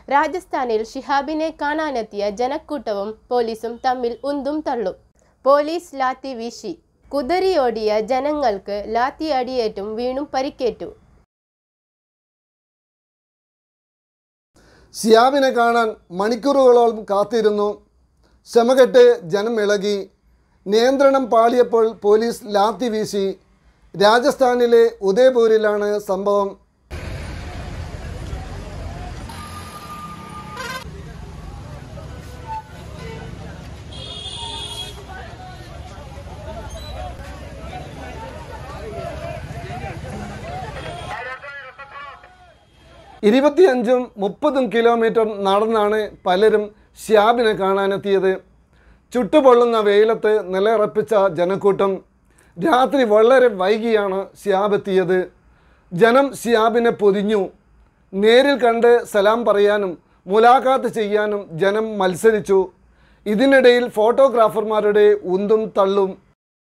രാജസ്ഥാനിൽ ഷിഹാബിനെ കാണാനെത്തിയ ജനക്കൂട്ടവും പോലീസും തമ്മിൽ ഉന്തും തള്ളും പോലീസ് ലാത്തി വീശി കുതറിയോടിയ ജനങ്ങൾക്ക് ലാത്തി അടിയേറ്റും വീണും പരിക്കേറ്റു സിയാബിനെ കാണാൻ മണിക്കൂറുകളോളം കാത്തിരുന്നു ക്ഷമകെട്ട് ജനം ഇളകി നിയന്ത്രണം പാളിയപ്പോൾ പോലീസ് ലാത്തി വീശി രാജസ്ഥാനിലെ ഉദയപൂരിലാണ് സംഭവം ഇരുപത്തിയഞ്ചും മുപ്പതും കിലോമീറ്റർ നടന്നാണ് പലരും ഷ്യാബിനെ കാണാനെത്തിയത് ചുട്ടുപൊള്ളുന്ന വെയിലത്ത് നിലയുറപ്പിച്ച ജനക്കൂട്ടം രാത്രി വളരെ വൈകിയാണ് ഷ്യാബ് എത്തിയത് ജനം ഷ്യാബിനെ പൊതിഞ്ഞു നേരിൽ കണ്ട് സലാം പറയാനും മുലാഖാത്ത് ചെയ്യാനും ജനം മത്സരിച്ചു ഇതിനിടയിൽ ഫോട്ടോഗ്രാഫർമാരുടെ ഉന്തും തള്ളും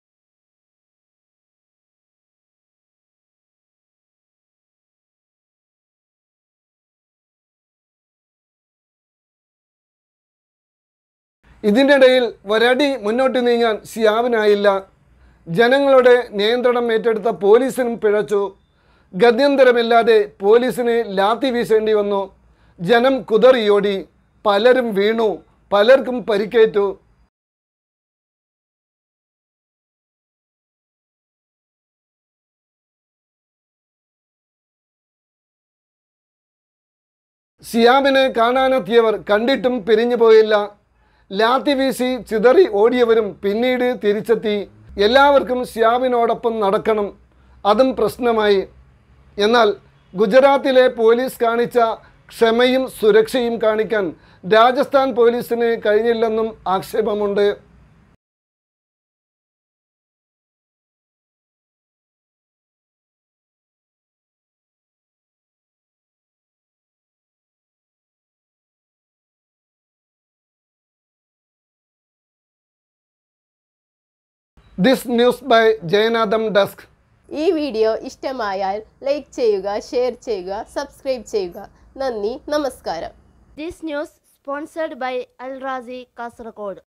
ഇതിനിടയിൽ ഒരടി മുന്നോട്ട് നീങ്ങാൻ ഷിയാബിനായില്ല ജനങ്ങളുടെ നിയന്ത്രണം ഏറ്റെടുത്ത പോലീസിനും പിഴച്ചു ഗത്യന്തരമില്ലാതെ പോലീസിന് ലാത്തി വീശേണ്ടി വന്നു ജനം കുതറിയോടി പലരും വീണു പലർക്കും പരിക്കേറ്റു സിയാബിനെ കാണാനെത്തിയവർ കണ്ടിട്ടും പിരിഞ്ഞു പോയില്ല ലാത്തി വീശി ചിതറി ഓടിയവരും പിന്നീട് തിരിച്ചെത്തി എല്ലാവർക്കും സിയാബിനോടൊപ്പം നടക്കണം അതും പ്രശ്നമായി എന്നാൽ ഗുജറാത്തിലെ പോലീസ് കാണിച്ച ക്ഷമയും സുരക്ഷയും കാണിക്കാൻ രാജസ്ഥാൻ പോലീസിന് കഴിഞ്ഞില്ലെന്നും ആക്ഷേപമുണ്ട് ദിസ് ന്യൂസ് ബൈ ജയനാഥം ഡെസ്ക് ഈ വീഡിയോ ഇഷ്ടമായാൽ ലൈക്ക് ചെയ്യുക ഷെയർ ചെയ്യുക സബ്സ്ക്രൈബ് ചെയ്യുക നന്ദി നമസ്കാരം This news sponsored by Al Razi Kasaragod.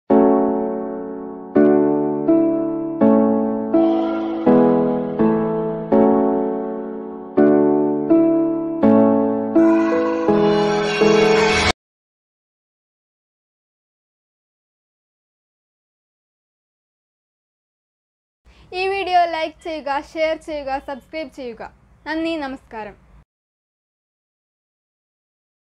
ഈ വീഡിയോ ലൈക്ക് ചെയ്യുക ഷെയർ ചെയ്യുക സബ്സ്ക്രൈബ് ചെയ്യുക നന്ദി നമസ്കാരം